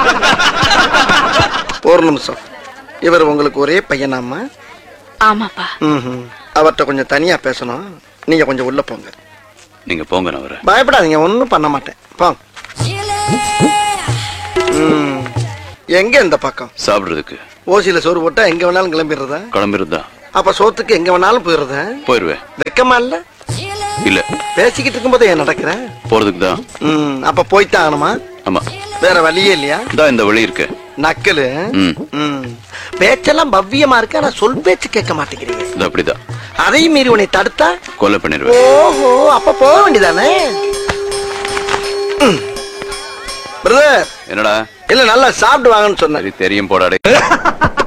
ஒரு நிமிஷம் இவர் உங்களுக்கு ஒரே பையனாம்மா ஆமாப்பா ம் அவர்கிட்ட கொஞ்சம் தனியா பேசணும் நீங்க கொஞ்சம் உள்ள போங்க நீங்க போங்க நான் வரேன் பயப்படாதீங்க ஒன்றும் பண்ண மாட்டேன் போங்க ம் எங்க இந்த பக்கம் சாப்பிடுறதுக்கு ஓசியில சோறு போட்டா எங்க வேணாலும் கிளம்பிடுறதா கிளம்பிருந்தா அப்ப சோத்துக்கு எங்க வேணாலும் போயிடுறதா போயிருவேன் வெக்கமா இல்ல இல்ல பேசிக்கிட்டு இருக்கும்போது ஏன் நடக்கிறேன் போறதுக்கு தான் ம் அப்ப போய்த்தான் ஆகணுமா ஆமா வேற வழியே இல்லையா இந்தா இந்த வழி இருக்கு நக்கலு ம் ம் பேச்செல்லாம் பவ்யமா இருக்கு ஆனா சொல் பேச்சு கேட்க மாட்டேங்கிறீங்க இது அப்படிதான் அதையும் மீறி உன்னை தடுத்தா கொலை பண்ணிடுவேன் ஓஹோ அப்ப போக வேண்டியதானே பிரதர் என்னடா இல்ல நல்லா சாப்பிட்டு வாங்கன்னு சொன்னேன் சரி தெரியும் போடாடே